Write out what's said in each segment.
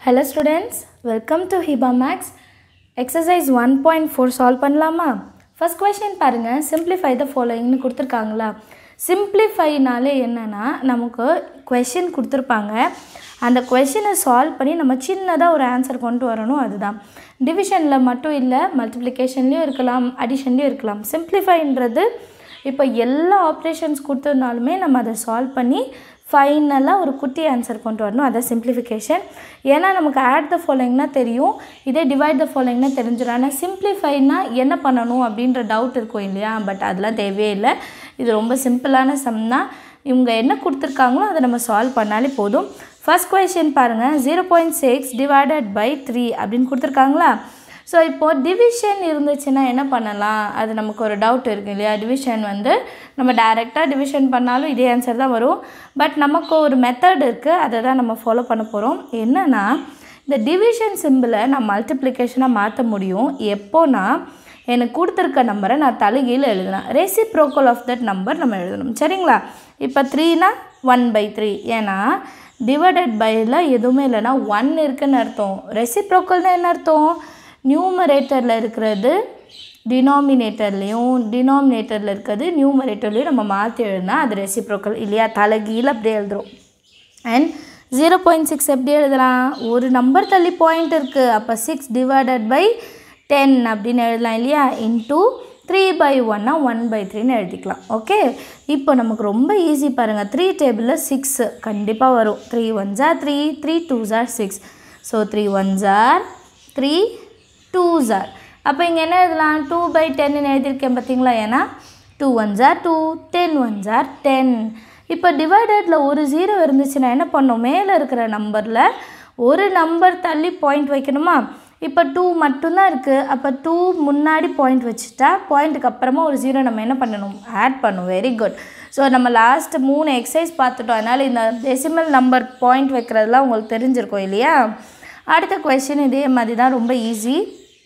hello students welcome to ஹிபா maths exercise one point four solve பண்ணலாமா first question பாருங்கள் simplify the ஃபாலோயிங்னு கொடுத்துருக்காங்களா சிம்பிளிஃபைனாலே என்னென்னா நமக்கு கொஷின் கொடுத்துருப்பாங்க அந்த கொஷினை சால்வ் பண்ணி நம்ம சின்னதாக ஒரு ஆன்சர் கொண்டு வரணும் அதுதான் டிவிஷனில் மட்டும் இல்லை மல்டிப்ளிகேஷன்லேயும் இருக்கலாம் அடிஷன்லேயும் இருக்கலாம் சிம்பிளிஃபைன்றது இப்போ எல்லா ஆப்ரேஷன்ஸ் கொடுத்ததுனாலுமே நம்ம அதை சால்வ் பண்ணி ஃபைனலாக ஒரு குட்டி ஆன்சர் கொண்டு வரணும் அதான் சிம்பிளிஃபிகேஷன் ஏன்னா நமக்கு ஆட் த ஃபாலோயிங்னா தெரியும் இதே டிவைட் த ஃபாலோயிங்னா தெரிஞ்சிடும் ஆனால் சிம்பிளிஃபைனா என்ன பண்ணணும் அப்படின்ற டவுட் இருக்கும் இல்லையா பட் அதெல்லாம் தேவையே இல்லை இது ரொம்ப சிம்பிளான சம் தான் இவங்க என்ன கொடுத்துருக்காங்களோ அதை நம்ம சால்வ் பண்ணாலே போதும் ஃபர்ஸ்ட் கொஷின் பாருங்கள் zero point six divided by three அப்படின்னு கொடுத்துருக்காங்களா ஸோ இப்போது டிவிஷன் இருந்துச்சுன்னா என்ன பண்ணலாம் அது நமக்கு ஒரு டவுட் இருக்குது இல்லையா டிவிஷன் வந்து நம்ம டைரெக்டாக டிவிஷன் பண்ணாலும் இதே ஆன்சர் தான் வரும் பட் நமக்கு ஒரு மெத்தட் இருக்குது அதை தான் நம்ம ஃபாலோ பண்ண போகிறோம் என்னென்னா இந்த டிவிஷன் சிம்பிளை நான் மல்டிப்ளிகேஷனாக மாற்ற முடியும் எப்போனா எனக்கு கொடுத்துருக்க நம்பரை நான் தலைகீழ் எழுதலாம் ரெசிப்ரோக்கல் ஆஃப் தட் நம்பர் நம்ம எழுதணும் சரிங்களா இப்போ த்ரீனா ஒன் பை த்ரீ ஏன்னா டிவைடட் பையில் எதுவுமே இல்லைன்னா ஒன் இருக்குன்னு அர்த்தம் ரெசிப்ரோக்கல்னால் என்ன அர்த்தம் நியூமரேட்டரில் இருக்கிறது டினாமினேட்டர்லேயும் டினாமினேட்டரில் இருக்கிறது நியூமரேட்டர்லேயும் நம்ம மாற்றி எழுதினா அது ரெசிப்ரோக்கல் இல்லையா தலைகீழ் அப்படியே எழுதுறோம் அண்ட் ஜீரோ பாயிண்ட் சிக்ஸ் எப்படி எழுதலாம் ஒரு நம்பர் தள்ளி பாயிண்ட் இருக்குது அப்போ சிக்ஸ் டிவைடட் பை டென் அப்படின்னு எழுதலாம் இல்லையா இன்டூ த்ரீ பை ஒன்னா ஒன் பை த்ரீன்னு எழுதிக்கலாம் ஓகே இப்போ நமக்கு ரொம்ப ஈஸி பாருங்கள் த்ரீ டேபிளில் சிக்ஸு கண்டிப்பாக வரும் three one za three three two za six so three one za three two za அப்போ இங்கே என்ன எழுதலாம் டூ பை டென்னு எழுதியிருக்கேன் பார்த்தீங்களா ஏன்னா two one jar two ten one za ten இப்போ டிவைடடில் ஒரு ஜீரோ இருந்துச்சுன்னா என்ன பண்ணும் மேலே இருக்கிற நம்பரில் ஒரு நம்பர் தள்ளி பாயிண்ட் வைக்கணுமா இப்போ டூ மட்டும்தான் இருக்குது அப்போ டூ முன்னாடி பாயிண்ட் வச்சுட்டா பாயிண்ட்டுக்கு அப்புறமா ஒரு ஜீரோ நம்ம என்ன பண்ணணும் ஆட் பண்ணும் வெரி குட் ஸோ நம்ம லாஸ்ட் மூணு எக்ஸசைஸ் பார்த்துட்டோம் அதனால் இந்த டெசிமல் நம்பர் பாயிண்ட் வைக்கிறதுலாம் உங்களுக்கு தெரிஞ்சிருக்கும் இல்லையா அடுத்த கொஷின் இதே மாதிரி தான் ரொம்ப easy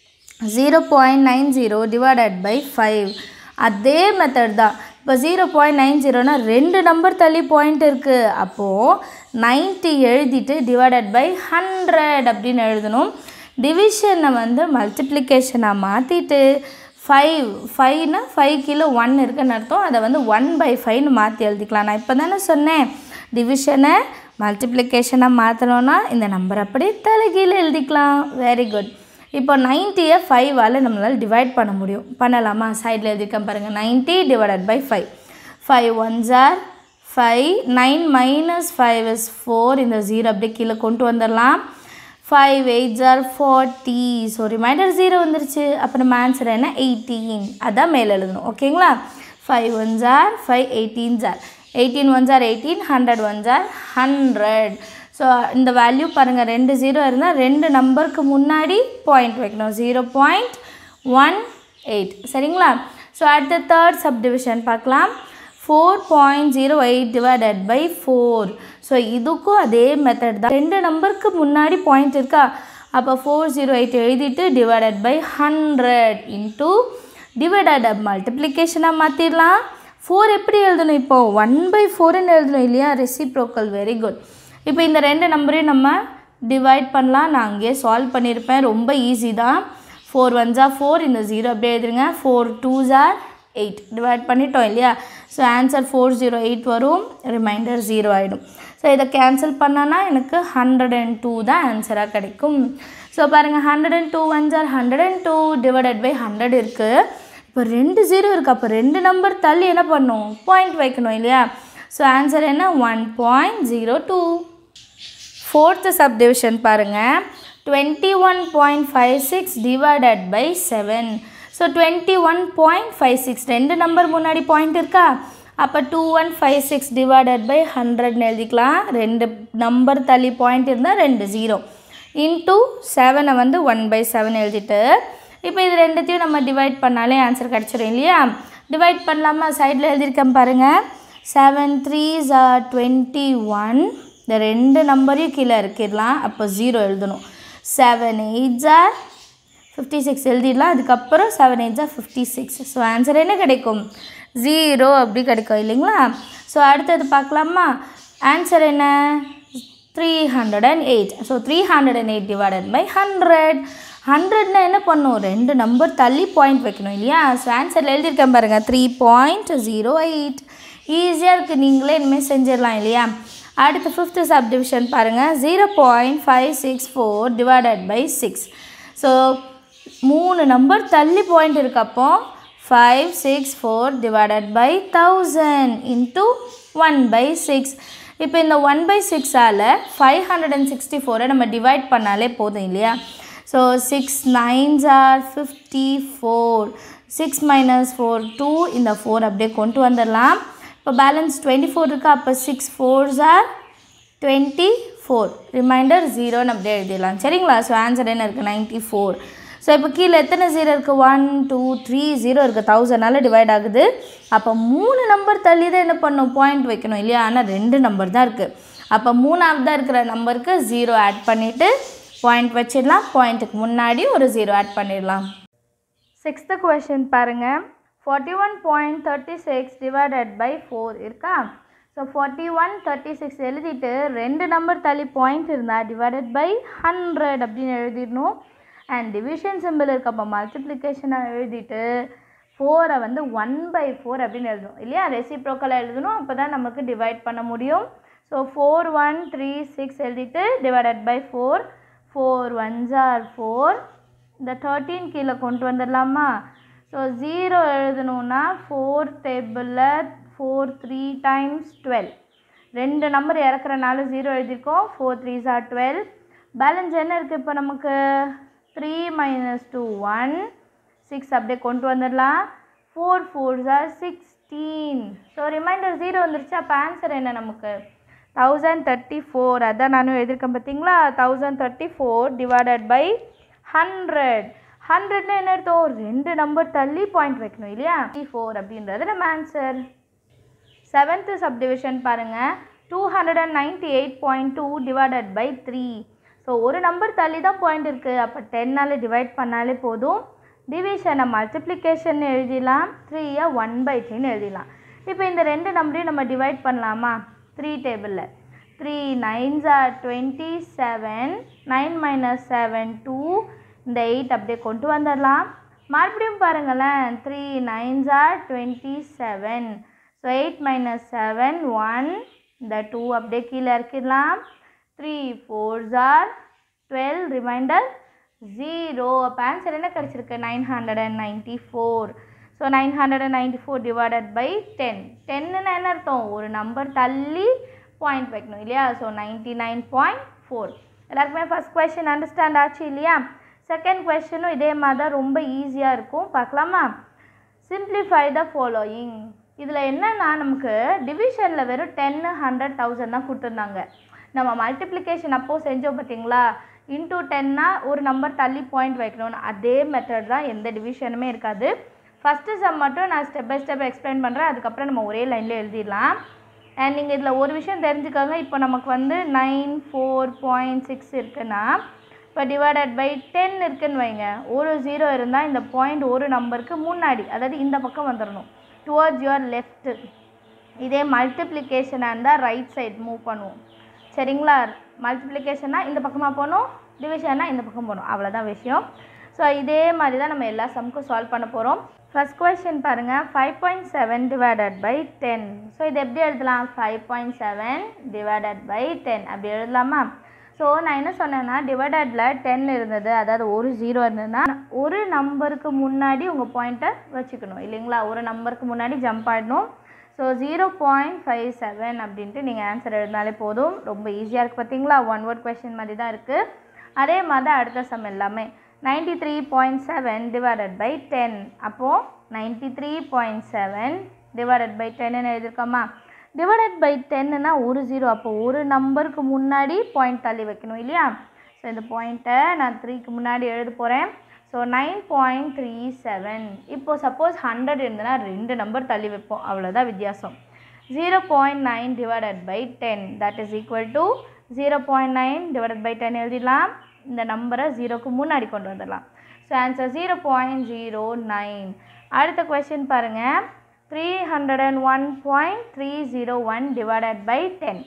zero point nine zero divided by five அதே மெத்தட் தான் இப்போ ஜீரோ பாயிண்ட் நைன் ஜீரோனா ரெண்டு நம்பர் தள்ளி பாயிண்ட் இருக்குது அப்போது நைன்ட்டி எழுதிட்டு டிவைடட் பை ஹண்ட்ரட் அப்படின்னு எழுதணும் டிவிஷனை வந்து மல்டிப்ளிகேஷனாக மாற்றிட்டு ஃபைவ் ஃபைவ்னா ஃபைவ் கிலோ ஒன் இருக்குன்னு அர்த்தம் அதை வந்து ஒன் பை ஃபைவ்னு மாற்றி எழுதிக்கலாம் நான் இப்போ தானே சொன்னேன் டிவிஷனை மல்டிப்ளிகேஷனாக மாற்றணுன்னா இந்த நம்பர் அப்படியே தலைகீழ எழுதிக்கலாம் வெரி குட் இப்போ நைன்ட்டியை ஃபைவால் நம்மளால் டிவைட் பண்ண முடியும் பண்ணலாமா சைடில் எழுதியிருக்கேன் பாருங்கள் ninety divided by five five one jar five nine minus five is four இந்த ஜீரோ அப்படியே கீழே கொண்டு வந்துடலாம் five eight za forty so remainder zero வந்துருச்சு அப்போ நம்ம ஆன்சர் என்ன எயிட்டீன் அதான் மேலே எழுதணும் ஓகேங்களா five one jar five eighteen za eighteen one za eighteen hundred one za hundred so இந்த வேல்யூ பாருங்கள் ரெண்டு ஜீரோ இருந்தால் ரெண்டு நம்பருக்கு முன்னாடி பாயிண்ட் வைக்கணும் ஜீரோ பாயிண்ட் ஒன் எயிட் சரிங்களா ஸோ அடுத்த தேர்ட் சப் டிவிஷன் பார்க்கலாம் four point zero eight divided by four so இதுக்கும் அதே மெத்தட் தான் ரெண்டு நம்பருக்கு முன்னாடி பாயிண்ட் இருக்கா அப்போ ஃபோர் ஜீரோ எயிட் எழுதிட்டு divided by hundred into divided மல்டிப்ளிகேஷனாக மாற்றிடலாம் ஃபோர் எப்படி எழுதணும் இப்போது ஒன் பை ஃபோர்னு எழுதணும் இல்லையா ரெசிப்ரோக்கல் வெரி குட் இப்போ இந்த ரெண்டு நம்பரையும் நம்ம டிவைட் பண்ணலாம் நான் அங்கேயே சால்வ் பண்ணியிருப்பேன் ரொம்ப ஈஸி தான் ஃபோர் ஒன் ஜா ஃபோர் இந்த ஜீரோ அப்படியே எழுதுருங்க four two za eight divide பண்ணிட்டோம் இல்லையா so answer four zero eight வரும் ரிமைண்டர் ஜீரோ ஆகிடும் ஸோ இதை கேன்சல் பண்ணனா எனக்கு ஹண்ட்ரட் அண்ட் டூ தான் ஆன்சராக கிடைக்கும் ஸோ பாருங்கள் hundred and two one za hundred and two divided by hundred இருக்குது இப்போ ரெண்டு ஜீரோ இருக்குது அப்போ ரெண்டு நம்பர் தள்ளி என்ன பண்ணும் பாயிண்ட் வைக்கணும் இல்லையா ஸோ ஆன்சர் என்ன one point zero two fourth subdivision பாருங்கள் twenty one point five six divided by seven so twenty one point five six ரெண்டு நம்பர் முன்னாடி பாயிண்ட் இருக்கா அப்போ two one five six divided by ஹண்ட்ரட்னு எழுதிக்கலாம் ரெண்டு நம்பர் தள்ளி பாயிண்ட் இருந்தால் ரெண்டு ஜீரோ இன்டூ செவனை வந்து ஒன் பை செவன் எழுதிட்டு இப்போ இது ரெண்டுத்தையும் நம்ம டிவைட் பண்ணாலே ஆன்சர் கிடச்சிரும் இல்லையா டிவைட் பண்ணலாமா சைடில் எழுதியிருக்கேன் பாருங்கள் seven three za twenty one இந்த ரெண்டு நம்பரையும் கீழே இறக்கிடலாம் அப்போ ஜீரோ எழுதணும் seven eight za fifty six எழுதிடலாம் அதுக்கப்புறம் seven eight za fifty six so answer என்ன கிடைக்கும் ஜீரோ அப்படி கிடைக்கும் இல்லைங்களா ஸோ அடுத்தது பார்க்கலாமா ஆன்சர் என்ன three hundred and eight so three hundred and eight divided by hundred ஹண்ட்ரட்னா என்ன பண்ணும் ரெண்டு நம்பர் தள்ளி பாயிண்ட் வைக்கணும் இல்லையா ஸோ ஆன்சரில் எழுதியிருக்கேன் பாருங்கள் த்ரீ பாயிண்ட் ஜீரோ எயிட் ஈஸியாக இருக்குது நீங்களே இனிமேல் செஞ்சிடலாம் இல்லையா அடுத்து ஃபிஃப்த்து சப் டிவிஷன் பாருங்கள் zero point five six four divided by six so மூணு நம்பர் தள்ளி பாயிண்ட் இருக்கப்போ five six four divided by thousand into one by six இப்போ இந்த ஒன் பை சிக்ஸால் ஃபைவ் ஹண்ட்ரட் அண்ட் சிக்ஸ்டி ஃபோரை நம்ம டிவைட் பண்ணாலே போதும் இல்லையா so six nines are fifty four six minus four two இந்த ஃபோர் அப்படியே கொண்டு வந்துடலாம் இப்போ பேலன்ஸ் டுவெண்ட்டி ஃபோர் இருக்குது அப்போ six fours are twenty four remainder ஜீரோன்னு அப்படியே எழுதிடலாம் சரிங்களா ஸோ ஆன்சர் என்ன இருக்குது நைன்ட்டி ஃபோர் ஸோ இப்போ கீழே எத்தனை ஜீரோ இருக்குது ஒன் டூ த்ரீ ஜீரோ இருக்குது தௌசண்ட்னால டிவைட் ஆகுது அப்போ மூணு நம்பர் தள்ளி தான் என்ன பண்ணணும் பாயிண்ட் வைக்கணும் இல்லையா ஆனால் ரெண்டு நம்பர் தான் இருக்குது அப்போ மூணாவதாக இருக்கிற நம்பருக்கு ஜீரோ ஆட் பண்ணிவிட்டு பாயிண்ட் வச்சிடலாம் பாயிண்ட்டுக்கு முன்னாடி ஒரு ஜீரோ ஆட் பண்ணிடலாம் சிக்ஸ்த்து கொஷின் பாருங்கள் forty one point thirty six divided by four இருக்கா so forty one thirty six எழுதிட்டு ரெண்டு நம்பர் தள்ளி பாயிண்ட் இருந்தால் டிவைடட் பை ஹண்ட்ரட் அப்படின்னு எழுதிடணும் அண்ட் டிவிஷன் சிம்பிள் இருக்கப்போ மல்டிப்ளிகேஷனை எழுதிட்டு ஃபோரை வந்து ஒன் பை ஃபோர் அப்படின்னு எழுதணும் இல்லையா ரெசிப்ரோக்கலாக எழுதணும் அப்போ தான் நமக்கு டிவைட் பண்ண முடியும் so four one three six எழுதிட்டு divided by four four ones are four இந்த தேர்ட்டீன் கீழே கொண்டு வந்துடலாமா ஸோ ஜீரோ எழுதணுன்னா ஃபோர் டேபிளில் ஃபோர் த்ரீ டைம்ஸ் டுவெல் ரெண்டு நம்பர் இறக்குறனால ஜீரோ எழுதியிருக்கோம் four threes are twelve balance என்ன இருக்குது இப்போ நமக்கு three minus two one six அப்படியே கொண்டு வந்துடலாம் four fours are sixteen so remainder zero வந்துருச்சு அப்போ ஆன்சர் என்ன நமக்கு தௌசண்ட் தேர்ட்டி ஃபோர் அதான் நானும் எழுதியிருக்கேன் பார்த்தீங்களா thousand thirty four divided by hundred ஹண்ட்ரட்னு என்ன அர்த்தம் ரெண்டு நம்பர் தள்ளி பாயிண்ட் வைக்கணும் இல்லையா த்ரீ ஃபோர் அப்படின்றது நம்ம ஆன்சர் செவன்த்து சப்டிவிஷன் பாருங்கள் two hundred and ninety eight point two divided by three so ஒரு நம்பர் தள்ளி தான் பாயிண்ட் இருக்குது அப்போ டென்னால் டிவைட் பண்ணாலே போதும் டிவிஷனை மல்டிப்ளிகேஷன் எழுதிடலாம் த்ரீயை ஒன் பை த்ரீன்னு எழுதிடலாம் இப்போ இந்த ரெண்டு நம்பரையும் நம்ம டிவைட் பண்ணலாமா த்ரீ டேபிளில் three nines are twenty seven nine minus seven two இந்த எயிட் அப்படியே கொண்டு வந்துடலாம் மறுபடியும் பாருங்களேன் three nines are twenty seven so eight minus seven one இந்த டூ அப்படியே கீழே இறக்கிடலாம் three fours are twelve remainder zero அப்போ ஆன்சர் என்ன கிடச்சிருக்கு nine hundred and ninety four so nine hundred and ninety four divided by ten டென்னுன்னு என்ன அர்த்தம் ஒரு நம்பர் தள்ளி பாயிண்ட் வைக்கணும் இல்லையா so ninety nine point four எல்லாருக்குமே ஃபஸ்ட் கொஷின் அண்டர்ஸ்டாண்ட் ஆச்சு இல்லையா செகண்ட் கொஷனும் இதே மாதிரி தான் ரொம்ப ஈஸியாக இருக்கும் பார்க்கலாமா சிம்ப்ளிஃபை த ஃபாலோயிங் இதில் என்னென்னா நமக்கு டிவிஷனில் வெறும் டென்னு ஹண்ட்ரட் தௌசண்ட் தான் கொடுத்துருந்தாங்க நம்ம மல்டிப்ளிகேஷன் அப்போது செஞ்சோம் பார்த்தீங்களா இன்டூ டென்னா ஒரு நம்பர் தள்ளி பாயிண்ட் வைக்கணும்னு அதே மெத்தட் தான் எந்த டிவிஷனுமே இருக்காது ஃபஸ்ட்டு சம் மட்டும் நான் ஸ்டெப் பை ஸ்டெப் எக்ஸ்பிளைன் பண்ணுறேன் அதுக்கப்புறம் நம்ம ஒரே லைனில் எழுதிடலாம் அண்ட் நீங்கள் இதில் ஒரு விஷயம் தெரிஞ்சுக்கோங்க இப்போ நமக்கு வந்து நைன் ஃபோர் பாயிண்ட் சிக்ஸ் இருக்குன்னா இப்போ டிவைடட் பை டென் இருக்குன்னு வைங்க ஒரு ஜீரோ இருந்தால் இந்த பாயிண்ட் ஒரு நம்பருக்கு முன்னாடி அதாவது இந்த பக்கம் வந்துடணும் டுவர்ட்ஸ் யுவர் லெஃப்ட்டு இதே மல்டிப்ளிகேஷனாக இருந்தால் ரைட் சைடு மூவ் பண்ணுவோம் சரிங்களா மல்டிப்ளிகேஷன்னா இந்த பக்கமாக போகணும் டிவிஷன்னா இந்த பக்கம் போகணும் அவ்வளோதான் விஷயம் ஸோ இதே மாதிரி தான் நம்ம எல்லா சம்க்கும் சால்வ் பண்ண போகிறோம் ஃபஸ்ட் கொஸ்டின் பாருங்கள் five point seven divided by ten so இது எப்படி எழுதலாம் five point seven divided by ten அப்படி எழுதலாமா ஸோ நான் என்ன சொன்னேன்னா டிவைடடில் டென் இருந்தது அதாவது ஒரு ஜீரோ இருந்ததுன்னா ஒரு நம்பருக்கு முன்னாடி உங்கள் பாயிண்ட்டை வச்சுக்கணும் இல்லைங்களா ஒரு நம்பருக்கு முன்னாடி ஜம்ப் ஆகிடணும் so zero point five seven அப்படின்ட்டு நீங்கள் ஆன்சர் எழுதினாலே போதும் ரொம்ப ஈஸியாக இருக்குது பார்த்தீங்களா ஒன் வேர்ட் கொஷின் மாதிரி தான் இருக்குது அதே மாதிரி தான் அடுத்த சம் எல்லாமே ninety three point seven divided by ten அப்போது ninety three point seven divided by டென்னு எழுதியிருக்கோமா டிவைடட் பை டென்னுனா ஒரு ஜீரோ அப்போ ஒரு நம்பருக்கு முன்னாடி பாயிண்ட் தள்ளி வைக்கணும் இல்லையா ஸோ இந்த பாயிண்ட்டை நான் த்ரீக்கு முன்னாடி எழுத போகிறேன் so nine point three seven இப்போது சப்போஸ் ஹண்ட்ரட் இருந்ததுன்னா ரெண்டு நம்பர் தள்ளி வைப்போம் அவ்வளோதான் வித்தியாசம் zero point nine divided by ten that is equal to zero point nine divided by ten எழுதிடலாம் இந்த நம்பரை ஜீரோக்கு முன்னாடி கொண்டு வந்துடலாம் so answer zero point zero nine அடுத்த கொஸ்டின் பாருங்கள் three hundred and one point three zero one divided by ten so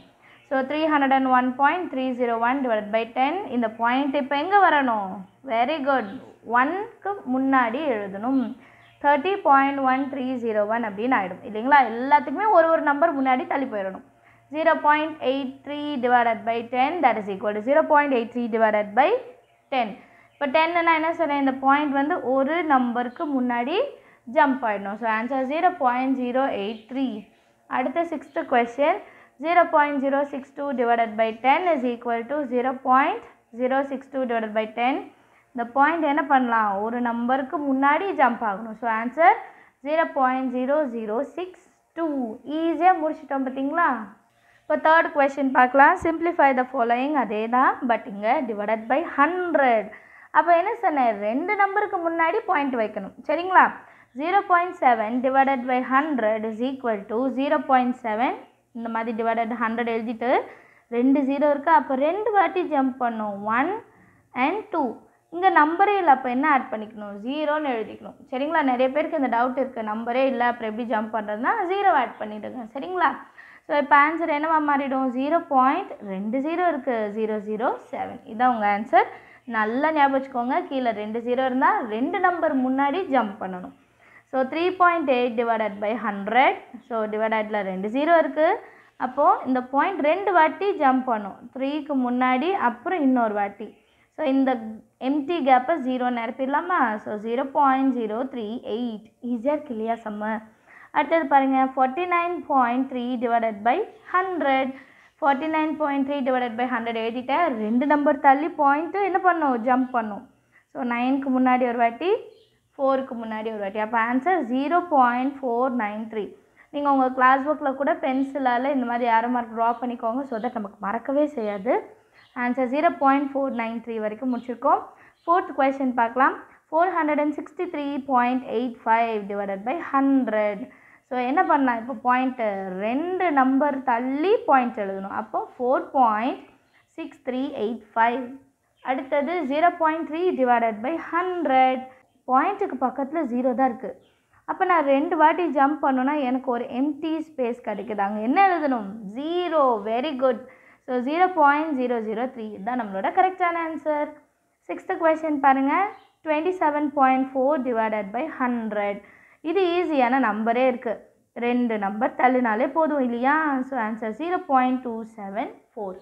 so three hundred and one point three zero one divide by ten இந்த point இப்போ எங்கே வரணும் very good ஒன்க்கு முன்னாடி எழுதணும் thirty point one three zero one அப்படின்னு ஆகிடும் இல்லைங்களா எல்லாத்துக்குமே ஒரு ஒரு நம்பர் முன்னாடி தள்ளி போயிடணும் zero point eight three divided by ten that is equal to zero point eight three divided by ten இப்போ டென்னுனா என்ன சொன்னேன் இந்த பாயிண்ட் வந்து ஒரு நம்பருக்கு முன்னாடி ஜம்ப் ஆகிடணும் so answer zero point zero eight three அடுத்த sixth question zero point zero six two divided by ten is equal to zero point zero six two divided by ten இந்த பாயிண்ட் என்ன பண்ணலாம் ஒரு நம்பருக்கு முன்னாடி ஜம்ப் ஆகணும் so answer zero point zero zero six two ஈஸியாக முடிச்சிட்டோம் பார்த்தீங்களா இப்போ தேர்ட் கொஷின் பார்க்கலாம் சிம்பிளிஃபை த ஃபாலோயிங் அதே தான் பட் இங்கே டிவைடட் பை ஹண்ட்ரட் அப்போ என்ன சொன்னேன் ரெண்டு நம்பருக்கு முன்னாடி பாயிண்ட் வைக்கணும் சரிங்களா zero point seven divided by hundred is equal to zero point seven இந்த மாதிரி டிவைடட் ஹண்ட்ரட் எழுதிட்டு ரெண்டு ஜீரோ இருக்குது அப்போ ரெண்டு வாட்டி ஜம்ப் பண்ணும் ஒன் அண்ட் டூ இங்கே நம்பரே இல்லை அப்போ என்ன ஆட் பண்ணிக்கணும் ஜீரோன்னு எழுதிக்கணும் சரிங்களா நிறைய பேருக்கு இந்த டவுட் இருக்குது நம்பரே இல்லை அப்புறம் எப்படி ஜம்ப் பண்ணுறதுனா ஜீரோ ஆட் பண்ணிவிடுங்க சரிங்களா ஸோ இப்போ ஆன்சர் என்னவா மாறிடும் ஜீரோ பாயிண்ட் ரெண்டு ஜீரோ இருக்குது ஜீரோ ஜீரோ செவன் இதான் உங்கள் ஆன்சர் நல்லா ஞாபகம் வச்சுக்கோங்க கீழே ரெண்டு ஜீரோ இருந்தால் ரெண்டு நம்பர் முன்னாடி ஜம்ப் பண்ணணும் so three point eight divided by hundred so டிவைடடில் ரெண்டு ஜீரோ இருக்குது அப்போது இந்த பாயிண்ட் ரெண்டு வாட்டி ஜம்ப் பண்ணும் த்ரீக்கு முன்னாடி அப்புறம் இன்னொரு வாட்டி ஸோ இந்த எம்டி கேப்பை ஜீரோ நிரப்பிடலாமா so zero point zero three eight ஈஸியாக இருக்கு இல்லையா செம்ம அடுத்தது பாருங்கள் forty nine point three divided by hundred forty nine point three divided by hundred எழுதிட்டேன் ரெண்டு நம்பர் தள்ளி பாயிண்ட்டு என்ன பண்ணும் ஜம்ப் பண்ணும் ஸோ நைனுக்கு முன்னாடி ஒரு வாட்டி ஃபோருக்கு முன்னாடி ஒரு வாட்டி அப்போ answer zero point four nine three நீங்கள் உங்கள் கிளாஸ் ஒர்க்கில் கூட பென்சிலால் இந்த மாதிரி ஆரோ மார்க் ட்ரா பண்ணிக்கோங்க ஸோ தட் நமக்கு மறக்கவே செய்யாது answer zero point four nine three வரைக்கும் முடிச்சிருக்கோம் ஃபோர்த் கொஷின் பார்க்கலாம் four hundred and sixty three point eight five divided by hundred so என்ன பண்ணலாம் இப்போ பாயிண்ட்டு ரெண்டு நம்பர் தள்ளி பாயிண்ட் எழுதணும் அப்போ four point six three eight five அடுத்தது zero point three divided by hundred பாயிண்ட்டுக்கு பக்கத்தில் ஜீரோ தான் இருக்குது அப்போ நான் ரெண்டு வாட்டி ஜம்ப் பண்ணோன்னா எனக்கு ஒரு எம்டி ஸ்பேஸ் கிடைக்குது அங்கே என்ன எழுதணும் zero very good so zero point zero zero three தான் நம்மளோட கரெக்டான ஆன்சர் சிக்ஸ்த்து கொஷின் பாருங்கள் twenty seven point four divided by hundred இது ஈஸியான நம்பரே இருக்குது ரெண்டு நம்பர் தள்ளுனாலே போதும் இல்லையா so answer zero point two seven four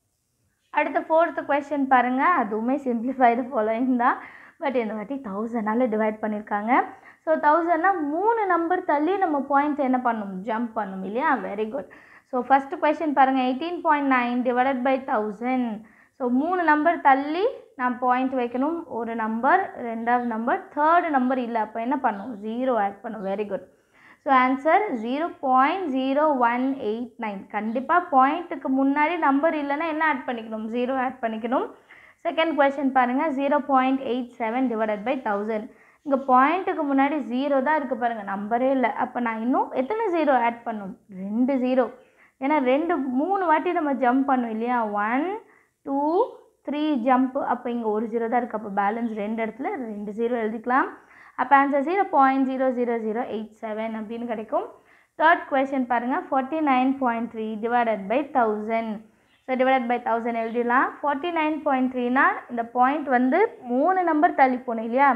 அடுத்த ஃபோர்த்து கொஷின் பாருங்கள் அதுவுமே சிம்பிளிஃபைடு ஃபாலோயிங் தான் பட் இந்த வாட்டி தௌசண்டால் டிவைட் பண்ணியிருக்காங்க ஸோ தௌசண்ட்னா மூணு நம்பர் தள்ளி நம்ம பாயிண்ட் என்ன பண்ணும் ஜம்ப் பண்ணும் இல்லையா very good so first question பாருங்கள் eighteen point nine divided by thousand so மூணு நம்பர் தள்ளி நான் பாயிண்ட் வைக்கணும் ஒரு நம்பர் ரெண்டாவது நம்பர் தேர்டு நம்பர் இல்லை அப்போ என்ன பண்ணும் ஜீரோ ஆட் பண்ணும் very good so answer zero point zero one eight nine கண்டிப்பாக பாயிண்ட்டுக்கு முன்னாடி நம்பர் இல்லைன்னா என்ன ஆட் பண்ணிக்கணும் ஜீரோ ஆட் பண்ணிக்கணும் செகண்ட் கொஷின் பாருங்கள் zero point eight seven divided by thousand இங்கே பாயிண்ட்டுக்கு முன்னாடி ஜீரோ தான் இருக்குது பாருங்கள் நம்பரே இல்லை அப்போ நான் இன்னும் எத்தனை ஜீரோ ஆட் பண்ணும் ரெண்டு ஜீரோ ஏன்னா ரெண்டு மூணு வாட்டி நம்ம ஜம்ப் பண்ணோம் இல்லையா ஒன் டூ த்ரீ ஜம்ப் அப்போ இங்கே ஒரு ஜீரோ தான் இருக்குது அப்போ பேலன்ஸ் ரெண்டு இடத்துல ரெண்டு ஜீரோ எழுதிக்கலாம் அப்போ answer zero point zero zero zero eight seven அப்படின்னு கிடைக்கும் தேர்ட் கொஷின் பாருங்கள் forty nine point three divided by thousand so divided by thousand எழுதிடலாம் ஃபார்ட்டி நைன் பாயிண்ட் த்ரீனா இந்த பாயிண்ட் வந்து மூணு நம்பர் தள்ளி போகணும் இல்லையா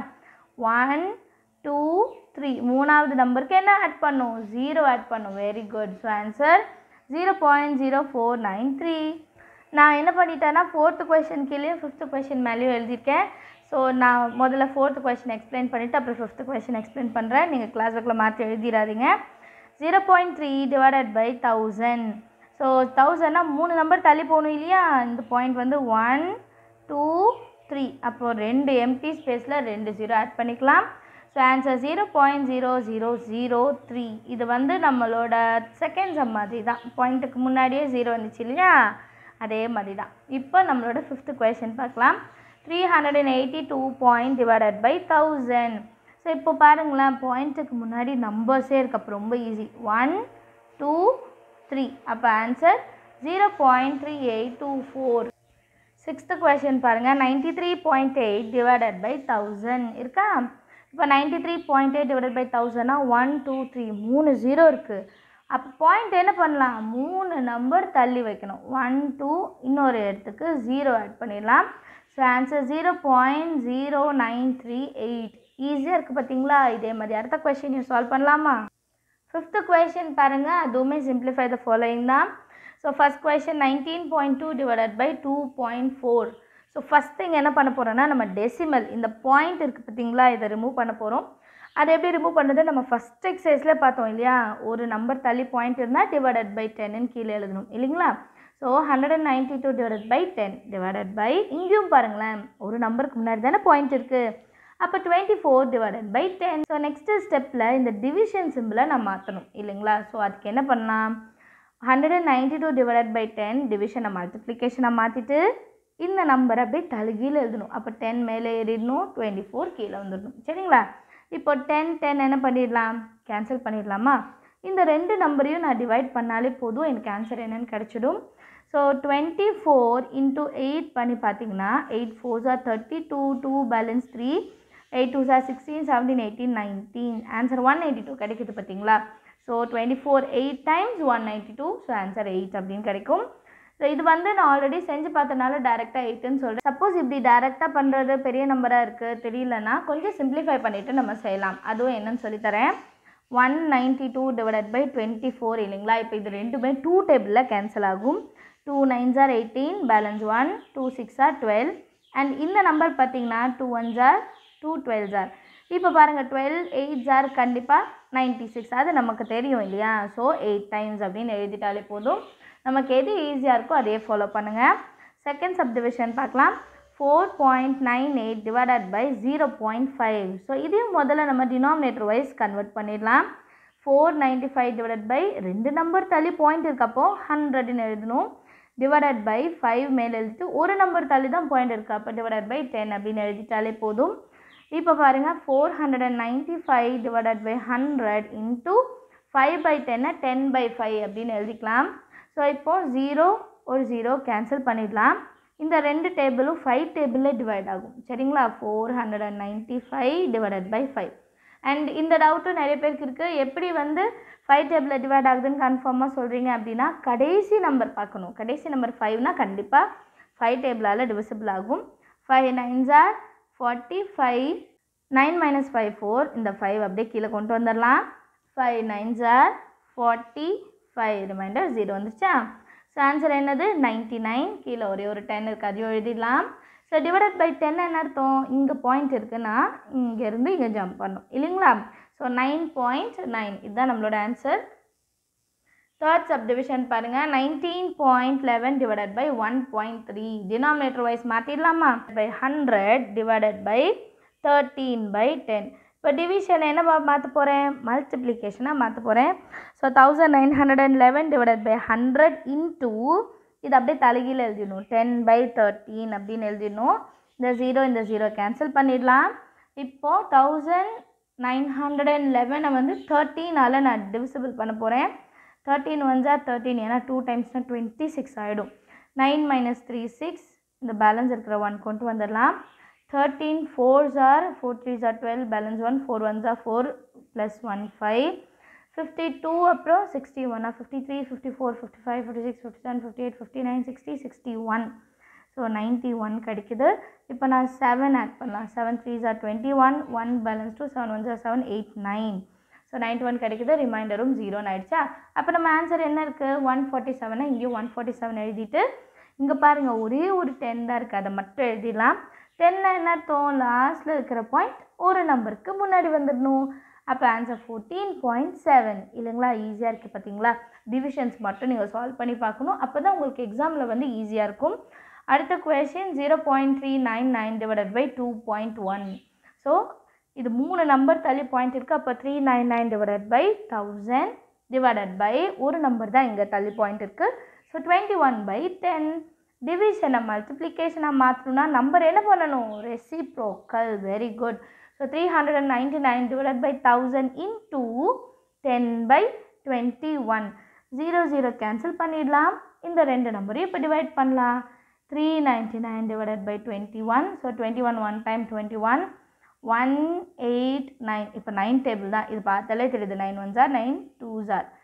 ஒன் டூ த்ரீ மூணாவது நம்பருக்கு என்ன ஆட் பண்ணும் ஜீரோ ஆட் பண்ணும் very good so answer zero point zero four nine three நான் என்ன பண்ணிட்டேன்னா ஃபோர்த்து கொஷின் கீழேயும் ஃபிஃப்த்து கொஷின் மேலேயும் எழுதியிருக்கேன் ஸோ நான் முதல்ல ஃபோர்த்து கொஷின் எக்ஸ்பிளைன் பண்ணிவிட்டு அப்புறம் ஃபிஃப்த்து கொஷின் எக்ஸ்பிளைன் பண்ணுறேன் நீங்கள் கிளாஸ் ஒர்க்கில் மாற்றி எழுதிடாதீங்க zero point three divided by thousand so தௌசண்ட்னா மூணு நம்பர் தள்ளி போகணும் இல்லையா இந்த பாயிண்ட் வந்து ஒன் டூ த்ரீ அப்போது ரெண்டு எம்டி ஸ்பேஸில் ரெண்டு ஜீரோ ஆட் பண்ணிக்கலாம் so answer zero point zero zero zero three இது வந்து நம்மளோட செகண்ட் சம் மாதிரி தான் பாயிண்ட்டுக்கு முன்னாடியே ஜீரோ வந்துச்சு இல்லையா அதே மாதிரி தான் இப்போ நம்மளோட ஃபிஃப்த்து கொஷின் பார்க்கலாம் three hundred and eighty two point divided by thousand so இப்போ பாருங்களேன் பாயிண்ட்டுக்கு முன்னாடி நம்பர்ஸே இருக்கு அப்போ ரொம்ப ஈஸி ஒன் டூ த்ரீ அப்போ answer zero point three eight two four sixth question பாருங்கள் ninety three point eight divided by thousand இருக்கா இப்போ ninety three point eight divided by தௌசண்ட்னா ஒன் டூ த்ரீ மூணு ஜீரோ இருக்குது அப்போ பாயிண்ட் என்ன பண்ணலாம் மூணு நம்பர் தள்ளி வைக்கணும் ஒன் டூ இன்னொரு இடத்துக்கு ஜீரோ ஆட் பண்ணிடலாம் so answer zero point zero nine three eight ஈஸியாக இருக்குது பார்த்தீங்களா இதே மாதிரி அடுத்த கொஷின் சால்வ் பண்ணலாமா ஃபிஃப்த்து கொஷின் பாருங்கள் அதுவுமே சிம்பிளிஃபை த ஃபாலோயிங் தான் so first question nineteen point two divided by two point four so first thing என்ன பண்ண போகிறோன்னா நம்ம டெசிமல் இந்த பாயிண்ட் இருக்குது பார்த்தீங்களா இதை ரிமூவ் பண்ண போகிறோம் அதை எப்படி ரிமூவ் பண்ணுறது நம்ம ஃபஸ்ட் எக்ஸசைஸில் பார்த்தோம் இல்லையா ஒரு நம்பர் தள்ளி பாயிண்ட் இருந்தால் டிவைடட் பை டென்னு கீழே எழுதணும் இல்லைங்களா so hundred and ninety two divided by ten divided by இங்கேயும் பாருங்களேன் ஒரு நம்பருக்கு முன்னாடி தானே பாயிண்ட் இருக்குது அப்போ twenty four divided by ten so next ஸ்டெப்பில் இந்த டிவிஷன் சிம்பிளை நான் மாற்றணும் இல்லைங்களா ஸோ அதுக்கு என்ன பண்ணலாம் hundred and ninety two divided by ten டிவிஷனை மல்டிப்ளிகேஷனை மாற்றிட்டு இந்த நம்பரை அப்படியே தலகீழ எழுதணும் அப்போ டென் மேலே ஏறிடணும் டுவெண்ட்டி ஃபோர் கீழே வந்துடணும் சரிங்களா இப்போ டென் டென் என்ன பண்ணிடலாம் கேன்சல் பண்ணிடலாமா இந்த ரெண்டு நம்பரையும் நான் டிவைட் பண்ணாலே போதும் எனக்கு ஆன்சர் என்னன்னு கிடச்சிடும் so twenty four into eight பண்ணி பார்த்தீங்கன்னா eight four are thirty two two balance three eight two sir sixteen seventeen eighteen nineteen answer one eighty two கிடைக்குது பார்த்தீங்களா so twenty four eight times one ninety two so answer eight அப்படின்னு கிடைக்கும் so இது வந்து நான் already செஞ்சு பார்த்தனால டேரெக்டாக எயிட்டுன்னு சொல்கிறேன் சப்போஸ் இப்படி டேரெக்டாக பண்ணுறது பெரிய நம்பராக இருக்குது தெரியலனா கொஞ்சம் சிம்பிளிஃபை பண்ணிவிட்டு நம்ம செய்யலாம் அதுவும் என்னன்னு சொல்லித்தரேன் one ninety two divided by twenty four இல்லைங்களா இப்போ இது ரெண்டுமே டூ டேபிளில் கேன்சல் ஆகும் two nines are eighteen balance one two six are twelve and இந்த நம்பர் பார்த்தீங்கன்னா two ones are two twelves are இப்போ பாருங்கள் டுவெல் எயிட்ஸ் ஆர் கண்டிப்பாக நைன்ட்டி சிக்ஸ் அது நமக்கு தெரியும் இல்லையா ஸோ எயிட் டைம்ஸ் அப்படின்னு எழுதிட்டாலே போதும் நமக்கு எது ஈஸியாக இருக்கோ அதே ஃபாலோ பண்ணுங்கள் செகண்ட் சப்டிவிஷன் பார்க்கலாம் four point nine eight divided by zero point five so இதையும் முதல்ல நம்ம டினாமினேட்டர் வைஸ் கன்வெர்ட் பண்ணிடலாம் four ninety five divided by ரெண்டு நம்பர் தள்ளி பாயிண்ட் இருக்கப்போ ஹண்ட்ரட்னு எழுதணும் டிவைடட் பை ஃபைவ் மேலே எழுதிட்டு ஒரு நம்பர் தள்ளி தான் பாயிண்ட் இருக்குது அப்போ டிவைடட் பை டென் அப்படின்னு எழுதிட்டாலே போதும் இப்போ பாருங்கள் four hundred and ninety five divided by hundred into five by டென்னை டென் பை ஃபைவ் அப்படின்னு எழுதிக்கலாம் ஸோ இப்போது ஜீரோ ஒரு ஜீரோ கேன்சல் பண்ணிடலாம் இந்த ரெண்டு டேபிளும் ஃபைவ் டேபிளில் டிவைட் ஆகும் சரிங்களா four hundred and ninety five divided by five and இந்த டவுட்டும் நிறைய பேருக்கு இருக்குது எப்படி வந்து ஃபைவ் டேபிளில் டிவைட் ஆகுதுன்னு கன்ஃபார்மாக சொல்கிறீங்க அப்படின்னா கடைசி நம்பர் பார்க்கணும் கடைசி நம்பர் ஃபைவ்னா கண்டிப்பாக ஃபைவ் டேபிளால் டிவிசிபிள் ஆகும் five nines are forty five nine minus five four இந்த ஃபைவ் அப்படியே கீழே கொண்டு வந்துடலாம் five nines are forty five remainder zero வந்துச்சா ஸோ ஆன்சர் என்னது நைன்ட்டி நைன் கீழே ஒரே ஒரு டென் இருக்குது அதையும் எழுதிடலாம் ஸோ டிவைடட் பை டென் என்ன அர்த்தம் இங்கே பாயிண்ட் இருக்குன்னா இங்கேருந்து இங்கே ஜம்ப் பண்ணும் இல்லைங்களா ஸோ நைன் பாயிண்ட் நைன் இதுதான் நம்மளோட ஆன்சர் தேர்ட் சப்டிவிஷன் பாருங்கள் nineteen point eleven divided by one point three denominator wise மாற்றிடலாமா by hundred divided by thirteen by ten இப்போ டிவிஷன் என்ன மாற்ற போகிறேன் மல்டிப்ளிகேஷனாக மாற்ற போகிறேன் so thousand nine hundred and eleven divided by hundred into இது அப்படியே தலைகீழ எழுதிடணும் டென் பை தேர்ட்டீன் அப்படின்னு எழுதிடணும் இந்த ஜீரோ இந்த ஜீரோ கேன்சல் பண்ணிடலாம் இப்போது தௌசண்ட் நைன் ஹண்ட்ரட் அண்ட் லெவனை வந்து தேர்ட்டீனால் நான் டிவிசிபிள் பண்ண போகிறேன் தேர்ட்டீன் ஒன்ஸா தேர்ட்டீன் ஏன்னா டூ டைம்ஸ்னால் டுவெண்ட்டி சிக்ஸ் ஆகிடும் நைன் மைனஸ் த்ரீ சிக்ஸ் இந்த பேலன்ஸ் இருக்கிற ஒன் கொண்டு வந்துடலாம் thirteen fours are four threes are twelve balance one four ones are four plus one five fifty two அப்புறம் sixty one fifty three fifty four fifty five fifty six fifty seven fifty eight fifty nine sixty sixty one so ninety one கிடைக்குது இப்போ நான் seven add பண்ணலாம் seven threes are twenty one one balance two seven ones are seven eight nine so ninety one கிடைக்குது ரிமைண்டரும் ஜீரோன்னு ஆயிடுச்சா அப்போ நம்ம ஆன்சர் என்ன இருக்குது ஒன் ஃபார்ட்டி செவனை இங்கேயும் ஒன் ஃபார்ட்டி செவன் எழுதிட்டு இங்கே பாருங்கள் ஒரே ஒரு டென் தான் இருக்குது அதை மட்டும் எழுதிடலாம் டென்னை என்ன அர்த்தம் லாஸ்ட்டில் இருக்கிற பாயிண்ட் ஒரு நம்பருக்கு முன்னாடி வந்துடணும் அப்போ ஆன்சர் ஃபோர்டீன் பாயிண்ட் செவன் இல்லைங்களா ஈஸியாக இருக்குது பார்த்தீங்களா டிவிஷன்ஸ் மட்டும் நீங்கள் சால்வ் பண்ணி பார்க்கணும் அப்போ தான் உங்களுக்கு எக்ஸாமில் வந்து ஈஸியாக இருக்கும் அடுத்த question zero point three nine nine divided by two point one so இது மூணு நம்பர் தள்ளி பாயிண்ட் இருக்குது அப்போ three nine nine divided by thousand divided by ஒரு நம்பர் தான் இங்கே தள்ளி பாயிண்ட் இருக்குது so twenty one by ten டிவிஷனை மல்டிப்ளிகேஷனாக மாற்றணும்னா நம்பர் என்ன பண்ணணும் reciprocal very good so three hundred and ninety nine divided by thousand into ten by twenty one zero zero cancel பண்ணிடலாம் இந்த ரெண்டு நம்பரையும் இப்போ டிவைட் பண்ணலாம் three ninety nine divided by twenty one so twenty one one time twenty one one eight nine இப்போ nine table தான் இது பார்த்தாலே தெரியுது nine one are nine two are